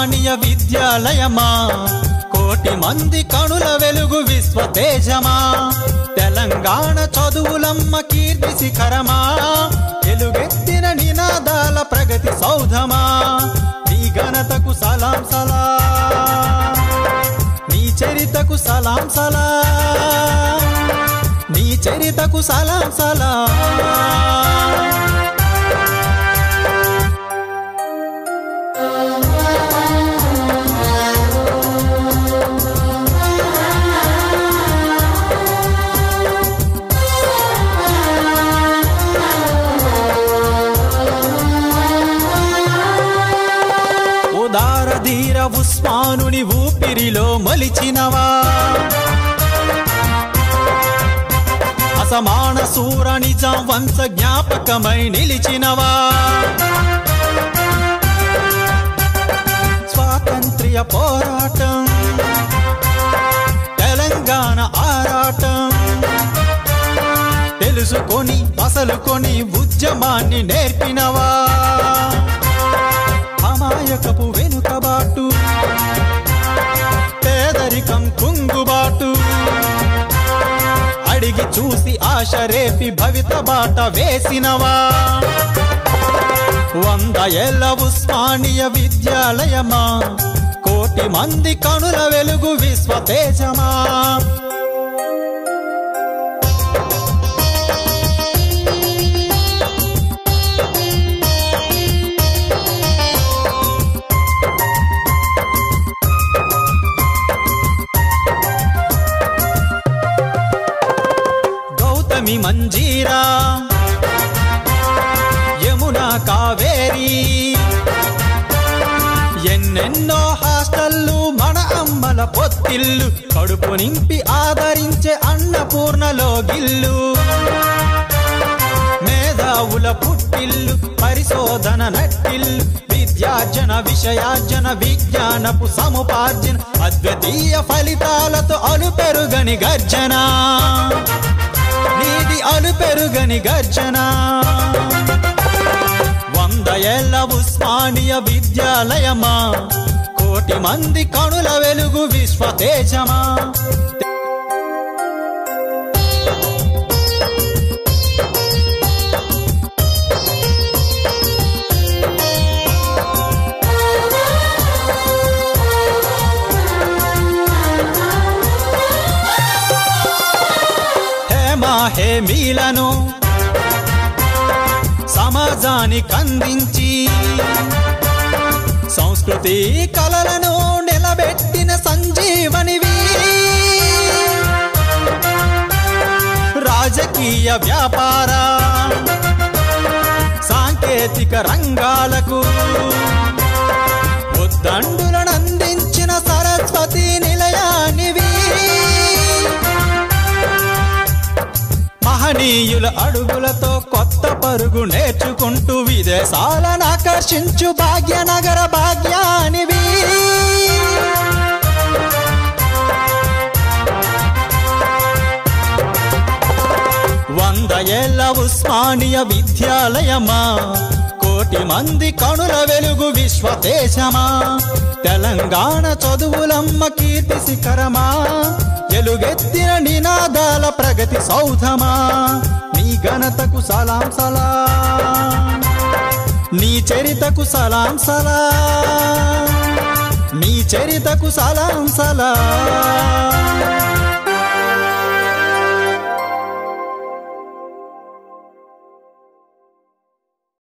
ఉస్మానియ విద్యాలయమా కోటి మంది కణుల వెలుగు విశ్వ తేజమా తెలంగాణ చదువులమ్మ కీర్తి శిఖరమా ఎలుగెత్తిన నినాదాల ప్రగతి సౌధమా నీ ఘనతకు సలాం సలా నీ చరితకు సలాం సలా నీ చరితకు సలాం సలా ఉదార ధీర ఉస్మానుని ఊపిరిలో మొలిచినవా అసమాన సూర నిజాం వంశ జ్ఞాపకమై నిలిచినవా స్వాతంత్ర్య పోరాటం తెలంగాణ ఆరాటం తెలుసుకొని అసలుకొని ఉద్యమాన్ని నేర్పినవా అమాయకపు వెనుకబాటు పేదరికం కుంగుబాటు అడిగి చూసి ఆశ రేపి భవిత బాట వేసినవా వంద ఏళ్ళ ఉస్మానియ విద్యాలయమా కోటి మంది కనుల వెలుగు విశ్వ తేజమా గౌతమి మంజీరా యమునా కావేరి ఎన్నెన్నో హాస్టల్లు మన అమ్మల పొత్తిల్లు కడుపు నింపి ఆదరించే అన్నపూర్ణలో గిల్లు మేధావుల పుట్టిల్లు పరిశోధన నట్టిల్లు విద్యార్జన విషయార్జన విజ్ఞానపు సముపార్జన అద్వితీయ ఫలితాలతో అలుపెరుగని గర్జన నీది అలుపెరుగని గర్జన వంద ఏళ్ళ ఉస్మానియ విద్యాలయమా కోటి మంది కణుల వెలుగు విశ్వ తేజమా హేమా హేమీలను సమాజానికి అందించి సంస్కృతి కళలను నిలబెట్టిన సంజీవనివి రాజకీయ వ్యాపార సాంకేతిక రంగాలకు ఉద్దండులను అందించిన సరస్వతి నిలయానివి మహనీయుల అడుగులతో కొత్త పరుగు నేర్చుకుంటూ విదేశాలను ఆకర్షించు భాగ్యనగర భాగ్యానివి వంద ఏళ్ళ ఉస్మానియ విద్యాలయమా కోటి మంది కణుల వెలుగు విశ్వ దేశమా తెలంగాణ చదువులమ్మ కీర్తి శిఖరమా ఎలుగెత్తిన నినాదాల ప్రగతి సౌధమా నీ ఘనతకు సలాం సలా నీ చరితకు సలాం సలా నీ చరితకు సలాం సలా